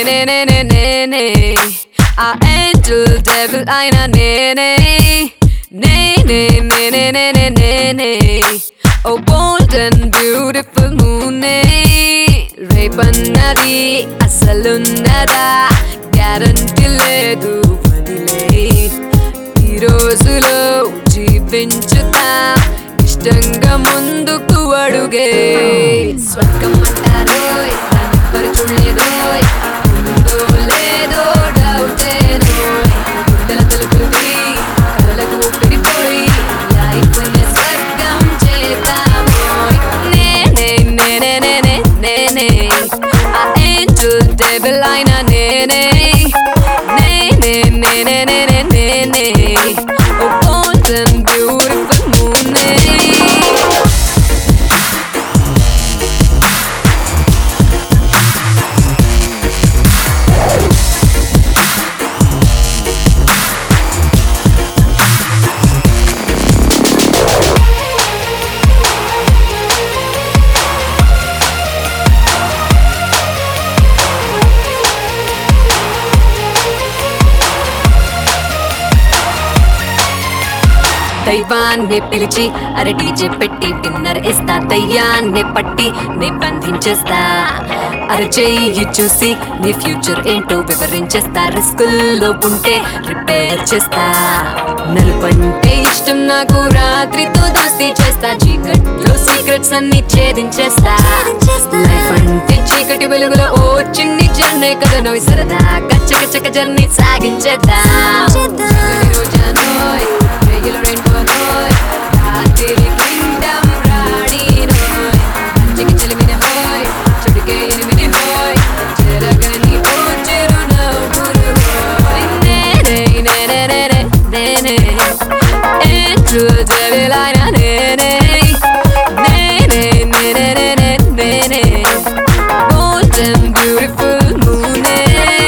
నేనే నేనే ఆ ఏంజల్ డెవిల్ అయిన నేనే నేనే నేనే నేనే నేనే ఓ బోల్డ్ అండ్ బ్యూటిఫుల్ మూనే రేపన్నది అసలున్నదా గ్యారంటీ లేదు వదిలే ఈ రోజులో జీవించుతా ఇష్టంగా ముందుకు అడుగే స్వర్గం అంటారో ఎవరు చూడలేదో ఉందో లేదో డౌటేనో గుడ్డల తలుపులకి కలలకు ఊపిరిపోయి లైఫ్ ని స్వర్గం చేద్దామోయ్ నేనే నేనే నేనే నేనే ఆ ఏంజల్ డెవిల్ అయిన నేనే నేనే నేనే నేనే నేనే ఓ golden beautiful moon దైవాన్ని పిలిచి అరే డీజే పెట్టి డిన్నర్ ఇస్తా దయ్యాన్ని పట్టి నీ బంధించేస్తా అరే చెయ్యి చూసి నీ ఫ్యూచర్ ఏంటో వివరించేస్తా రిస్కుల్లో ఉంటే రిపేర్ చేస్తా నలుపంటే ఇష్టం నాకు రాత్రితో దోస్తీ చేస్తా చీకట్లో సీక్రెట్స్ అన్ని ఛేదించేస్తా లైఫ్ అంటే చీకటి వెలుగులో ఓ చిన్ని జర్నీ కదా నోయ్ సరదా గచ్చ గచ్చక జర్నీ సాగించేద్దా రోజానోయ్ వెయ్యిలో రెండోనోయ్ రాత్రి కింగ్డమ్ రాణినోయ్ మంచికి చెలిమిన హోయ్ చెడుకే ఎనిమిది హోయ్ చెరగని ఓ చిరునవ్వులు హోయ్ నేనే నేనే నేనే నేనే Angel devil అయిన నేనే నేనే నేనే నేనే నేనే Golden beautiful moon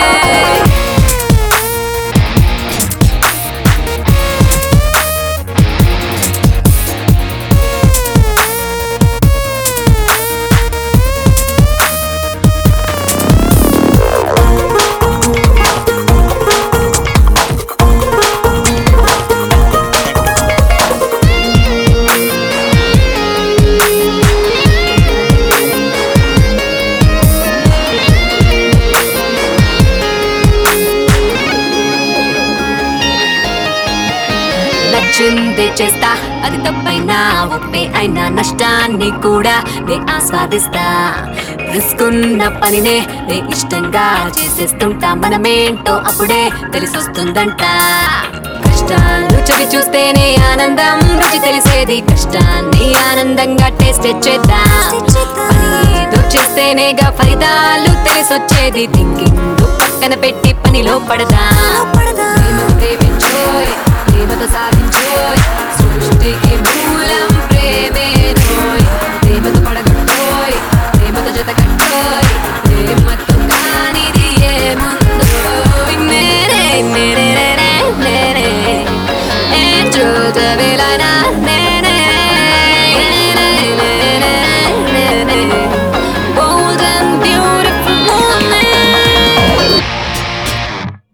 నచ్చింది చేస్తా అది తప్పైనా ఒప్పే అయినా నష్టాన్ని కూడా నే ఆస్వాదిస్తా రిస్క్ ఉన్న పనినే నే ఇష్టంగా చేసేస్తుంటా మనమేంటో అప్పుడే తెలిసొస్తుందంట కష్టాలు చవి చూస్తేనే ఆనందం రుచి తెలిసేది కష్టాన్ని ఆనందంగా టేస్ట్ చేద్దాం పని ఏదో చేస్తేనేగా ఫలితాలు తెలిసొచ్చేది థింకింగ్ పక్కన పెట్టి పనిలో పడదాం ప్రేమ ప్రేమించోయ్ ప్రేమతో సాధించోయ్ సృష్టికి మూలం ప్రేమేనోయ్ ప్రేమతో పడగొట్టోయ్ ప్రేమతో జత కట్టోయ్ ప్రేమతో కానిది ఏముందోయ్ నేనే నేనే నేనే నేనే ఏంజో జవేలనా నేనే